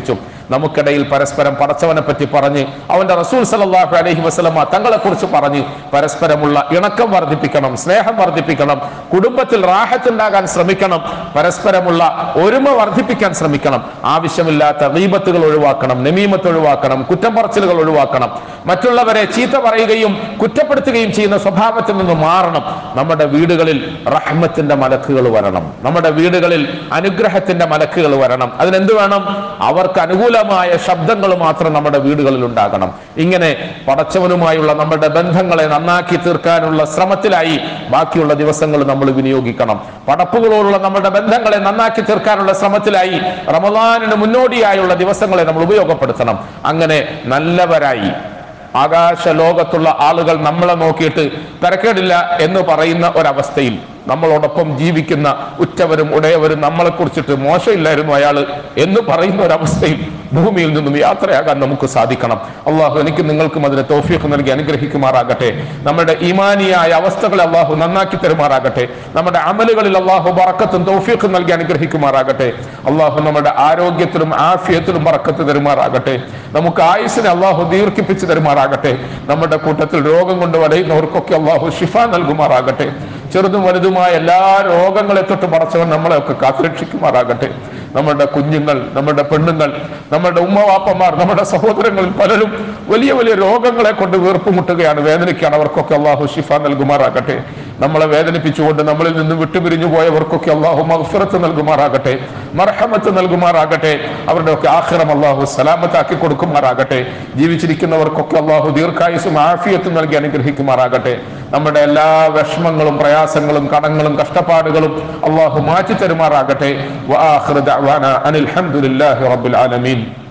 S2: നമുക്കിടയിൽ പരസ്പരം പടച്ചവനെ പറ്റി പറഞ്ഞ് അവന്റെ റസൂൽ സല്ലല്ലാഹു അലൈഹി വസല്ലമ തങ്ങളെ കുറിച്ച് പറഞ്ഞ് പരസ്പരമുള്ള ഇണക്കം വർദ്ധിപ്പിക്കണം സ്നേഹം വർദ്ധിപ്പിക്കണം കുടുംബത്തിൽ റാഹത്തുണ്ടാകാൻ ശ്രമിക്കണം പരസ്പരമുള്ള ഒരുമ വർദ്ധിപ്പിക്കാൻ ശ്രമിക്കണം ആവശ്യമില്ലാത്ത ഗീബത്തുകൾ ഒഴിവാക്കണം നമീമത്ത് ഒഴിവാക്കണം കുറ്റം പറച്ചിലുകൾ ഒഴിവാക്കണം മറ്റുള്ളവരെ ചീത്ത പറയുകയും കുറ്റപ്പെടുത്തുകയും ചെയ്യുന്ന സ്വഭാവത്തിൽ നിന്ന് മാറണം നമ്മുടെ വീടുകളിൽ റഹ്മത്തിന്റെ മലക്കുകൾ വരണം നമ്മുടെ വീടുകളിൽ അനുഗ്രഹത്തിന്റെ മലക്കുകൾ വരണം അതിനെന്ത് വേണം അവർക്ക് അനുകൂലമായ ശബ്ദങ്ങൾ മാത്രം നമ്മുടെ വീടുകളിൽ ഉണ്ടാകണം ഇങ്ങനെ പടച്ചവനുമായുള്ള നമ്മുടെ ബന്ധങ്ങളെ നന്നാക്കി തീർക്കാനുള്ള ശ്രമത്തിലായി ബാക്കിയുള്ള ദിവസങ്ങൾ നമ്മൾ വിനിയോഗിക്കണം പടപ്പുകളോടുള്ള നമ്മുടെ ബന്ധങ്ങളെ നന്നാക്കി തീർക്കാനുള്ള ശ്രമത്തിലായി റമദാനിന് മുന്നോടിയായുള്ള ദിവസങ്ങളെ നമ്മൾ ഉപയോഗപ്പെടുത്തണം അങ്ങനെ നല്ലവരായി ആകാശ ലോകത്തുള്ള ആളുകൾ നമ്മളെ നോക്കിയിട്ട് തരക്കേടില്ല എന്ന് പറയുന്ന ഒരവസ്ഥയിൽ നമ്മളോടൊപ്പം ജീവിക്കുന്ന ഉറ്റവരും ഉടയവരും നമ്മളെ കുറിച്ചിട്ട് മോശമില്ലായിരുന്നു അയാള് എന്ന് പറയുന്ന ഒരവസ്ഥയിൽ ഭൂമിയിൽ നിന്നും യാത്രയാകാൻ നമുക്ക് സാധിക്കണം അള്ളാഹു എനിക്ക് നിങ്ങൾക്കും അതിന് തോഫിയൊക്കെ നൽകി അനുഗ്രഹിക്കുമാറാകട്ടെ നമ്മുടെ ഈമാനിയായ അവസ്ഥകളെ അള്ളാഹു നന്നാക്കി തരുമാറാകട്ടെ നമ്മുടെ അമലുകളിൽ അള്ളാഹു ബറക്കത്തും തോഫിയൊക്കെ നൽകി അനുഗ്രഹിക്കുമാറാകട്ടെ അള്ളാഹു നമ്മുടെ ആരോഗ്യത്തിലും ആഫിയത്തിലും ബറക്കത്ത് തരുമാറാകട്ടെ നമുക്ക് ആയുസിനെ അള്ളാഹു ദീർഘിപ്പിച്ചു തരുമാറാകട്ടെ നമ്മുടെ കൂട്ടത്തിൽ രോഗം കൊണ്ട് വലയുന്നവർക്കൊക്കെ അള്ളാഹു ഷിഫ നൽകുമാറാകട്ടെ ചെറുതും വലുതുമായ എല്ലാ രോഗങ്ങളെ തൊട്ട് പടച്ചവൻ നമ്മളെയൊക്കെ കാത്തുരക്ഷിക്കുമാറാകട്ടെ നമ്മുടെ കുഞ്ഞുങ്ങൾ നമ്മുടെ പെണ്ണുങ്ങൾ നമ്മുടെ ഉമ്മവാപ്പമാർ നമ്മുടെ സഹോദരങ്ങളിൽ പലരും വലിയ വലിയ രോഗങ്ങളെ കൊണ്ട് വീർപ്പുമുട്ടുകയാണ് വേദനിക്കുകയാണ് അവർക്കൊക്കെ അള്ളാഹു ഷിഫ നൽകുമാറാകട്ടെ നമ്മളെ വേദനിപ്പിച്ചുകൊണ്ട് നമ്മളിൽ നിന്ന് വിട്ടുപിരിഞ്ഞു പോയവർക്കൊക്കെ അള്ളാഹു മഗ്ഫിറത്ത് നൽകുമാറാകട്ടെ മർഹമത്ത് നൽകുമാറാകട്ടെ അവരുടെ ഒക്കെ ആഹ്റം അള്ളാഹു സലാമത്താക്കി കൊടുക്കുമാറാകട്ടെ ജീവിച്ചിരിക്കുന്നവർക്കൊക്കെ അള്ളാഹു ദീർഘായുസും ആഫിയത്തും നൽകി അനുഗ്രഹിക്കുമാറാകട്ടെ നമ്മുടെ എല്ലാ വിഷമങ്ങളും പ്രയാസങ്ങളും കടങ്ങളും കഷ്ടപ്പാടുകളും അള്ളാഹു മാറ്റി തരുമാറാകട്ടെ വആഖിറു ദഅ്വാന അനിൽ ഹംദുലില്ലാഹി റബ്ബിൽ ആലമീൻ